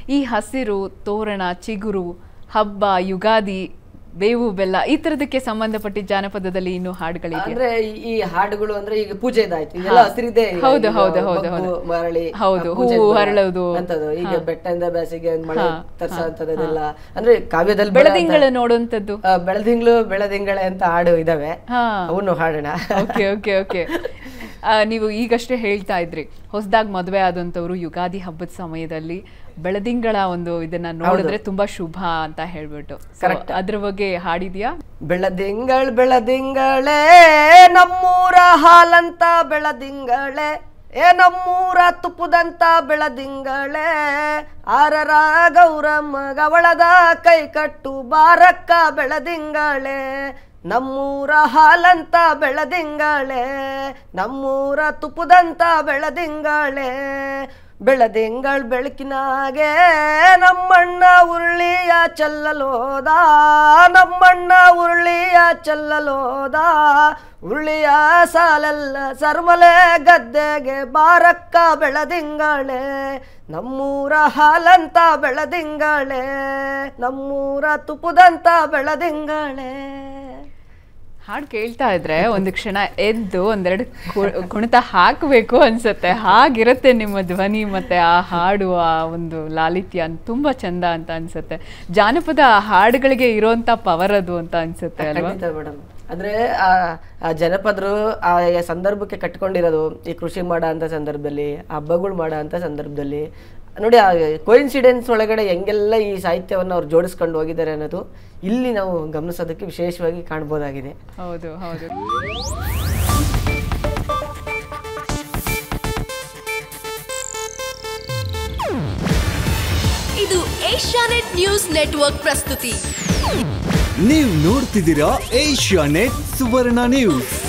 ಈ ಹಸಿರು ತೋರಣ ಚಿಗುರು ಹಬ್ಬ ಯುಗಾದಿ ಬೇವು ಬೆಲ್ಲ ಈ ತರದಕ್ಕೆ ಸಂಬಂಧಪಟ್ಟ ಜಾನಪದದಲ್ಲಿ ಇನ್ನು ಹಾಡುಗಳಿದೆ ಅಂದ್ರೆ ಈ- ಈ ಹಾಡುಗಳು ಅಂದ್ರೆ ಈಗ ಪೂಜೆ ಇದಾಯ್ತು ಇದೆಲ್ಲ ಹಸಿರಿದೆ ಈಗ. ಹೌದು, ಈಗ ಹೌದು, ಹೌದು, ಬಗ್ಗು, ಹೌದು. ಮರಳಿ ಹೌದು, ಆ, ಪೂಜೆ ಹೂವು ಬರ- ಅರಳೋದು. ಅಂತದ್ದು ಈಗ ಹಾ. ಬೆಟ್ಟದಿಂದ ಬೇಸಿಗೆ ಮಳೆ ಹಾ, ತರ್ಸಂತದೆಲ್ಲ ಅಂದ್ರೆ ಕಾವ್ಯದಲ್ಲಿ ಬರೋ ಅಂತ- ಬೆಳದಿಂಗಳ ನೋಡುವಂಥದ್ದು ಆ, ಬೆಳದಿಂಗ್ಳು ಬೆಳದಿಂಗಳೆ ಅಂತ ಹಾಡು ಇದಾವೆ ಹಾ ಅವನು ಹಾಡೋಣ ಓಕೆ ಓಕೆ ಓಕೆ ನೀವು ಈಗಷ್ಟೇ ಹೇಳ್ತಾ ಇದ್ರಿ ಹೊಸದಾಗಿ ಮದುವೆ ಆದಂಥವ್ರು ಯುಗಾದಿ ಹಬ್ಬದ ಸಮಯದಲ್ಲಿ ಬೆಳದಿಂಗಳ ಒಂದು ಇದನ್ನ ನೋಡಿದ್ರೆ ತುಂಬಾ ಶುಭ ಅಂತ ಹೇಳ್ಬಿಟ್ಟು So, ಅದ್ರ ಬಗ್ಗೆ ಹಾಡಿದ್ಯಾ ಬೆಳದಿಂಗಳ್ ಬೆಳದಿಂಗಳೇ ನಮ್ಮೂರ ಹಾಲಂತ ಬೆಳದಿಂಗಳೇ ಏ ನಮ್ಮೂರ ತುಪ್ಪದಂತ ಬೆಳದಿಂಗಳೇ ಆರರ ಗೌರಮ್ಮ ಗವಳದ ಕೈ ಕಟ್ಟು ಬಾರಕ್ಕ ಬೆಳದಿಂಗಳೇ ನಮ್ಮೂರ ಹಾಲಂತ ಬೆಳದಿಂಗಳೇ ನಮ್ಮೂರ ತುಪ್ಪದಂತ ಬೆಳದಿಂಗಳೇ ಬೆಳದಿಂಗಳ್ ಬೆಳಕಿನಾಗೆ ನಮ್ಮಣ್ಣ ಉರುಳಿಯ ಚೆಲ್ಲಲೋದ ನಮ್ಮಣ್ಣ ಉರುಳಿಯ ಚೆಲ್ಲಲೋದ ಉರುಳಿಯ ಸಾಲೆಲ್ಲ ಸರ್ಮಲೆ ಗದ್ದೆಗೆ ಬಾರಕ್ಕ ಬೆಳದಿಂಗಳೇ ನಮ್ಮೂರ ಹಾಲಂತ ಬೆಳದಿಂಗಳೇ ನಮ್ಮೂರ ತುಪ್ಪದಂತ ಬೆಳದಿಂಗಳೇ ಹಾಡು ಕೇಳ್ತಾ ಇದ್ರೆ ಒಂದು ಕ್ಷಣ ಎದ್ದು ಒಂದೆರಡು ಕು- ಕುಣಿತ ಹಾಕಬೇಕು ಅನ್ಸುತ್ತೆ ಹಾಗಿರುತ್ತೆ ನಿಮ್ಮ ಧ್ವನಿ ಮತ್ತೆ ಆ ಹಾಡು ಆ ಒಂದು ಲಾಲಿತ್ಯ ತುಂಬಾ ಚಂದ ಅಂತ ಅನ್ಸುತ್ತೆ ಜಾನಪದ ಹಾಡುಗಳಿಗೆ ಇರೋಂತ ಪವರ್ ಅದು ಅಂತ ಅನ್ಸುತ್ತೆ ಅಲ್ವಾ ಖಂಡಿತ ಮೇಡಮ್ ಅಂದ್ರೆ ಆ ಆ ಜನಪದರು ಆ ಸಂದರ್ಭಕ್ಕೆ ಕಟ್ಕೊಂಡಿರೋದು ಈ ಕೃಷಿ ಮಾಡೋ ಅಂತ ಸಂದರ್ಭದಲ್ಲಿ ಹಬ್ಬಗಳು ಮಾಡೋ ಅಂತ ಸಂದರ್ಭದಲ್ಲಿ ನೋಡಿ ಆ ಕೋಇನ್ಸಿಡೆನ್ಸ್ ಒಳಗಡೆ ಹೆಂಗೆಲ್ಲ ಈ ಸಾಹಿತ್ಯವನ್ನು ಅವ್ರು ಜೋಡಿಸ್ಕೊಂಡು ಹೋಗಿದ್ದಾರೆ ಅನ್ನೋದು ಇಲ್ಲಿ ನಾವು ಗಮನಿಸೋದಕ್ಕೆ ವಿಶೇಷವಾಗಿ ಕಾಣ್ಬೋದಾಗಿದೆ ಹೌದು ಹೌದು ಇದು ಏಷ್ಯಾನೆಟ್ ನ್ಯೂಸ್ ನೆಟ್ವರ್ಕ್ ಪ್ರಸ್ತುತಿ ನೀವು ನೋಡ್ತಿದ್ದೀರಾ ಏಷ್ಯಾ ನೆಟ್ ಸುವರ್ಣ ನ್ಯೂಸ್